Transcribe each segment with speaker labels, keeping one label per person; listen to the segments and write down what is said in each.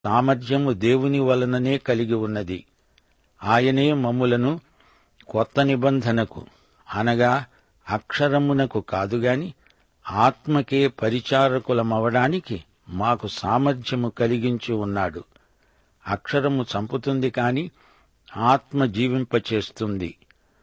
Speaker 1: సామర్థ్యము దేవుని వలననే కలిగి ఉన్నది ఆయనే మమ్ములను కొత్త నిబంధనకు అనగా అక్షరమునకు కాదుగాని ఆత్మకే పరిచారకులమవడానికి మాకు సామర్థ్యము కలిగించి ఉన్నాడు అక్షరము చంపుతుంది కాని ఆత్మ జీవింపచేస్తుంది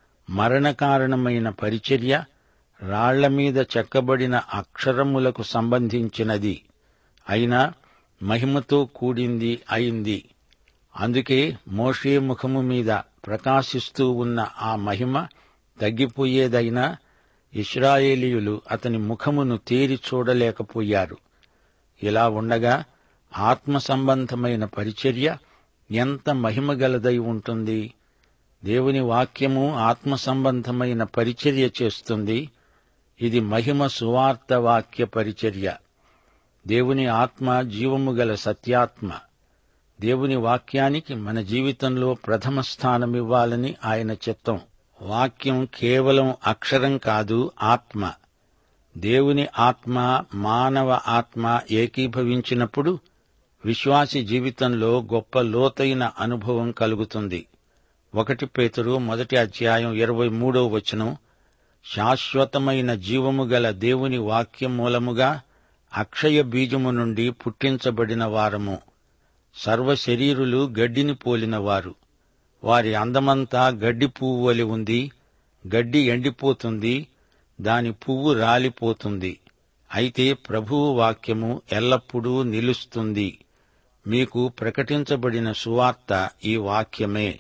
Speaker 1: మరణకారణమైన పరిచర్య రాళ్ల మీద చెక్కబడిన అక్షరములకు సంబంధించినది అయినా మహిమతో కూడింది అయింది అందుకే మోషే ముఖము మీద ప్రకాశిస్తూ ఉన్న ఆ మహిమ తగ్గిపోయేదైనా ఇస్రాయేలీయులు అతని ముఖమును తేరి చూడలేకపోయారు ఇలా ఉండగా ఆత్మ సంబంధమైన పరిచర్య ఎంత మహిమగలదై ఉంటుంది దేవుని వాక్యము ఆత్మ సంబంధమైన పరిచర్య చేస్తుంది ఇది మహిమ సువార్త వాక్య పరిచర్య దేవుని ఆత్మ జీవము గల సత్యాత్మ దేవుని వాక్యానికి మన జీవితంలో ప్రథమ స్థానమివ్వాలని ఆయన చిత్తం వాక్యం కేవలం అక్షరం కాదు ఆత్మ దేవుని ఆత్మ మానవ ఆత్మ ఏకీభవించినప్పుడు విశ్వాసి జీవితంలో గొప్ప లోతైన అనుభవం కలుగుతుంది ఒకటి పేతురు మొదటి అధ్యాయం ఇరవై మూడో వచనం శాశ్వతమైన జీవము గల దేవుని వాక్యం మూలముగా అక్షయ బీజము నుండి పుట్టించబడిన వారము సర్వ శరీరులు గడ్డిని పోలినవారు వారి అందమంతా గడ్డి పువ్వు వలి ఉంది గడ్డి ఎండిపోతుంది దాని పువ్వు రాలిపోతుంది అయితే ప్రభువు వాక్యము ఎల్లప్పుడూ నిలుస్తుంది మీకు ప్రకటించబడిన సువార్త ఈ వాక్యమే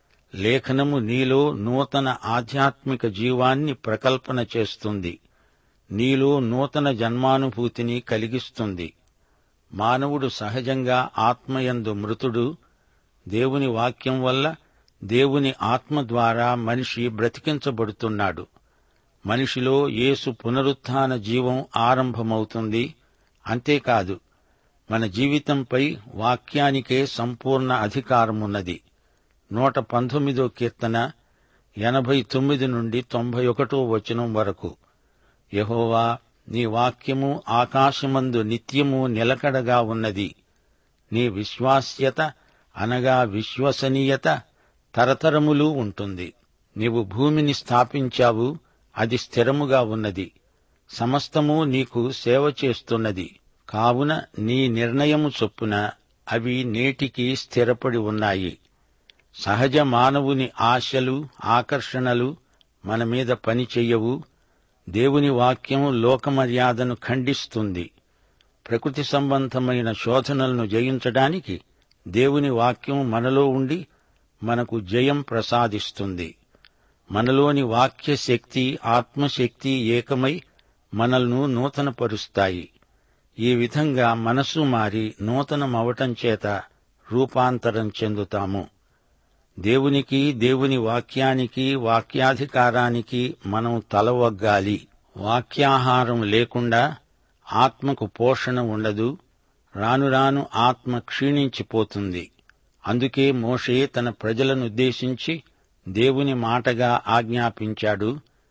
Speaker 1: లేఖనము నీలో నూతన ఆధ్యాత్మిక జీవాన్ని ప్రకల్పన చేస్తుంది నీలో నూతన జన్మానుభూతిని కలిగిస్తుంది మానవుడు సహజంగా ఆత్మయందు మృతుడు దేవుని వాక్యం వల్ల దేవుని ఆత్మ ద్వారా మనిషి బ్రతికించబడుతున్నాడు మనిషిలో యేసు పునరుత్థాన జీవం ఆరంభమవుతుంది అంతేకాదు మన జీవితంపై వాక్యానికే సంపూర్ణ అధికారమున్నది నూట పంతొమ్మిదో కీర్తన ఎనభై తొమ్మిది నుండి తొంభై ఒకటో వచనం వరకు యహోవా నీ వాక్యము ఆకాశమందు నిత్యము నిలకడగా ఉన్నది నీ విశ్వాస్యత అనగా విశ్వసనీయత తరతరములు ఉంటుంది నీవు భూమిని స్థాపించావు అది స్థిరముగా ఉన్నది సమస్తము నీకు సేవ చేస్తున్నది కావున నీ నిర్ణయము చొప్పున అవి నేటికి స్థిరపడి ఉన్నాయి సహజ మానవుని ఆశలు ఆకర్షణలు మన మీద పని చెయ్యవు దేవుని వాక్యం లోకమర్యాదను ఖండిస్తుంది ప్రకృతి సంబంధమైన శోధనలను జయించడానికి దేవుని వాక్యం మనలో ఉండి మనకు జయం ప్రసాదిస్తుంది మనలోని వాక్య శక్తి ఆత్మశక్తి ఏకమై మనల్ని నూతనపరుస్తాయి ఈ విధంగా మనసు మారి నూతనమవటం చేత రూపాంతరం చెందుతాము దేవునికి దేవుని వాక్యానికి వాక్యాధికారానికి మనం తలవగ్గాలి వాక్యాహారం లేకుండా ఆత్మకు పోషణ ఉండదు రాను రాను ఆత్మ క్షీణించిపోతుంది అందుకే మోషే తన ప్రజలనుద్దేశించి దేవుని మాటగా ఆజ్ఞాపించాడు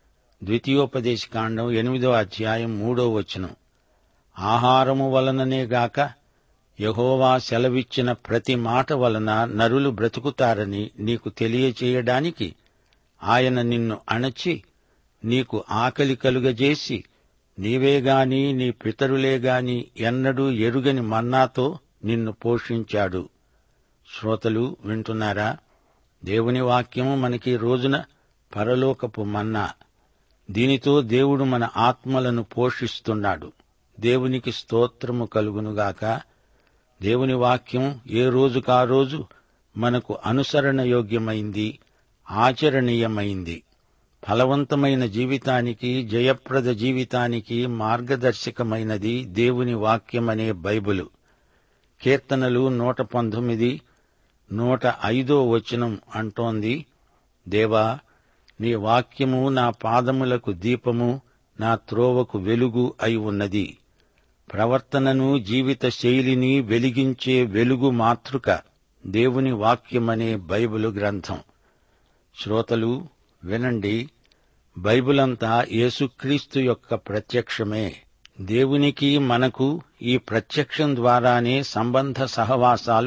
Speaker 1: ద్వితీయోపదేశకాండం ఎనిమిదో అధ్యాయం మూడో వచనం ఆహారము వలననే గాక యహోవా సెలవిచ్చిన ప్రతి మాట వలన నరులు బ్రతుకుతారని నీకు తెలియచేయడానికి ఆయన నిన్ను అణచి నీకు ఆకలి కలుగజేసి నీవేగాని నీ పితరులేగాని ఎన్నడూ ఎరుగని మన్నాతో నిన్ను పోషించాడు శ్రోతలు వింటున్నారా దేవుని వాక్యము మనకి రోజున పరలోకపు మన్నా దీనితో దేవుడు మన ఆత్మలను పోషిస్తున్నాడు దేవునికి స్తోత్రము కలుగునుగాక దేవుని వాక్యం ఏ రోజుకా రోజు మనకు అనుసరణ యోగ్యమైంది ఆచరణీయమైంది ఫలవంతమైన జీవితానికి జయప్రద జీవితానికి మార్గదర్శకమైనది దేవుని వాక్యమనే బైబిలు కీర్తనలు నూట పంతొమ్మిది నూట ఐదో వచనం అంటోంది దేవా నీ వాక్యము నా పాదములకు దీపము నా త్రోవకు వెలుగు అయి ఉన్నది ప్రవర్తనను జీవిత శైలిని వెలిగించే వెలుగు మాతృక దేవుని వాక్యమనే బైబిలు గ్రంథం శ్రోతలు వినండి బైబిలంతా యేసుక్రీస్తు యొక్క ప్రత్యక్షమే దేవునికి మనకు ఈ ప్రత్యక్షం ద్వారానే సంబంధ సహవాసాలు